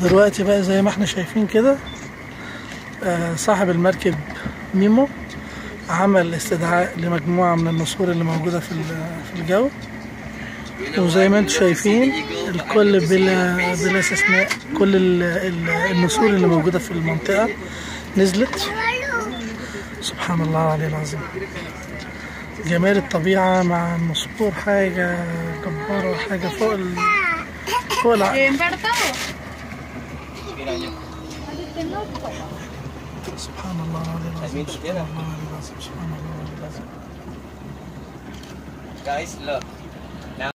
دلوقتي بقى زي ما احنا شايفين كده آه، صاحب المركب نيمو عمل استدعاء لمجموعة من النسور اللي موجودة في ال- في الجو وزي ما انتم شايفين الكل بلا بلا استثناء كل ال- ال- النسور اللي موجودة في المنطقة نزلت سبحان الله العلي العظيم جمال الطبيعة مع النسور حاجة جبارة حاجة فوق ال... فوق العقل سبحان الله العلي العظيم سبحان الله العلي العظيم سبحان الله العلي العظيم Guys, look.